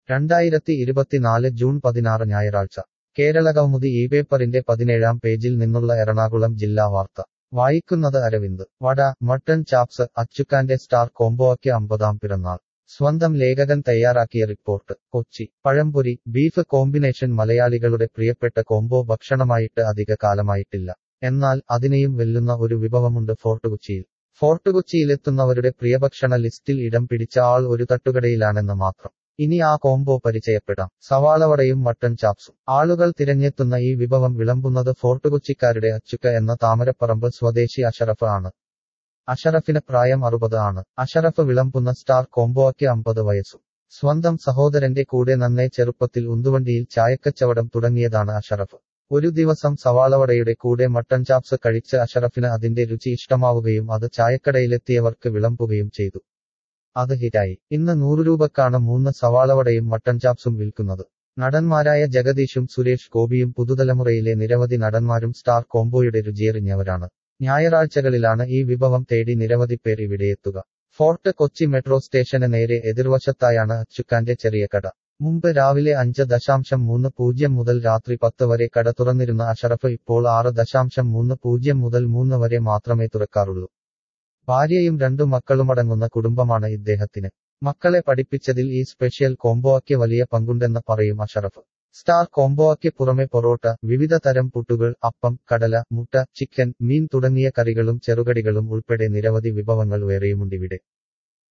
രണ്ടായിരത്തി ഇരുപത്തിനാല് ജൂൺ പതിനാറ് ഞായറാഴ്ച കേരളകൗമുദി ഈ പേപ്പറിന്റെ പതിനേഴാം പേജിൽ നിന്നുള്ള എറണാകുളം ജില്ലാ വാർത്ത വായിക്കുന്നത് അരവിന്ദ് വട മട്ടൺ ചാപ്സ് അച്ചുക്കാന്റെ സ്റ്റാർ കോംബോയ്ക്ക് അമ്പതാം പിറന്നാൾ സ്വന്തം ലേഖകൻ തയ്യാറാക്കിയ report Kochi pazhampori beef combination മലയാളികളുടെ പ്രിയപ്പെട്ട കോംബോ ഭക്ഷണമായിട്ട് അധിക കാലമായിട്ടില്ല എന്നാൽ അതിനെയും വെല്ലുന്ന ഒരു വിഭവമുണ്ട് ഫോർട്ട് കൊച്ചിയിൽ ഫോർട്ട് കൊച്ചിയിലെത്തുന്നവരുടെ പ്രിയഭക്ഷണ ലിസ്റ്റിൽ ഇടം പിടിച്ച ആൾ ഒരു തട്ടുകടയിലാണെന്ന് മാത്രം ഇനി ആ കോംബോ പരിചയപ്പെടാം സവാളവടയും മട്ടൺ ചാപ്സും ആളുകൾ തിരഞ്ഞെത്തുന്ന ഈ വിഭവം വിളമ്പുന്നത് ഫോർട്ട് കൊച്ചിക്കാരുടെ അച്ചുക്ക എന്ന താമരപ്പറമ്പ് സ്വദേശി അഷറഫ് ആണ് അഷറഫിന് പ്രായം അറുപത് ആണ് അഷറഫ് വിളമ്പുന്ന സ്റ്റാർ കോംബോയ്ക്ക് അമ്പത് വയസ്സും സ്വന്തം സഹോദരന്റെ കൂടെ നന്നേ ചെറുപ്പത്തിൽ ഉന്തുവണ്ടിയിൽ ചായക്കച്ചവടം തുടങ്ങിയതാണ് അഷറഫ് ഒരു ദിവസം സവാളവടയുടെ കൂടെ മട്ടൺ ചാപ്സ് കഴിച്ച് അഷറഫിന് അതിന്റെ രുചി ഇഷ്ടമാവുകയും അത് ചായക്കടയിലെത്തിയവർക്ക് വിളമ്പുകയും ചെയ്തു അത് ഹിറ്റായി ഇന്ന് നൂറു രൂപക്കാണ് മൂന്ന് സവാളവടയും മട്ടൺ ചാപ്സും വിൽക്കുന്നത് നടന്മാരായ ജഗദീഷും സുരേഷ് ഗോപിയും പുതുതലമുറയിലെ നിരവധി നടന്മാരും സ്റ്റാർ കോംബോയുടെ രുചിയെറിഞ്ഞവരാണ് ഞായറാഴ്ചകളിലാണ് ഈ വിഭവം തേടി നിരവധി പേർ ഇവിടെയെത്തുക ഫോർട്ട് കൊച്ചി മെട്രോ സ്റ്റേഷന് നേരെ എതിർവശത്തായാണ് അച്ചുക്കാന്റെ ചെറിയ കട മുമ്പ് രാവിലെ അഞ്ച് ദശാംശം മൂന്ന് പൂജ്യം മുതൽ രാത്രി പത്ത് വരെ കട തുറന്നിരുന്ന അഷറഫ് ഇപ്പോൾ ആറ് ദശാംശം മൂന്ന് പൂജ്യം മുതൽ മൂന്ന് വരെ മാത്രമേ തുറക്കാറുള്ളൂ ഭാര്യയും രണ്ടു മക്കളുമടങ്ങുന്ന കുടുംബമാണ് ഇദ്ദേഹത്തിന് മക്കളെ പഠിപ്പിച്ചതിൽ ഈ സ്പെഷ്യൽ കോംബോയ്ക്ക് വലിയ പങ്കുണ്ടെന്ന് പറയും അഷറഫ് സ്റ്റാർ കോംബോയ്ക്ക് പുറമെ പൊറോട്ട വിവിധ തരം പുട്ടുകൾ അപ്പം കടല മുട്ട ചിക്കൻ മീൻ തുടങ്ങിയ കറികളും ചെറുകടികളും ഉൾപ്പെടെ നിരവധി വിഭവങ്ങൾ വേറെയുമുണ്ടിവിടെ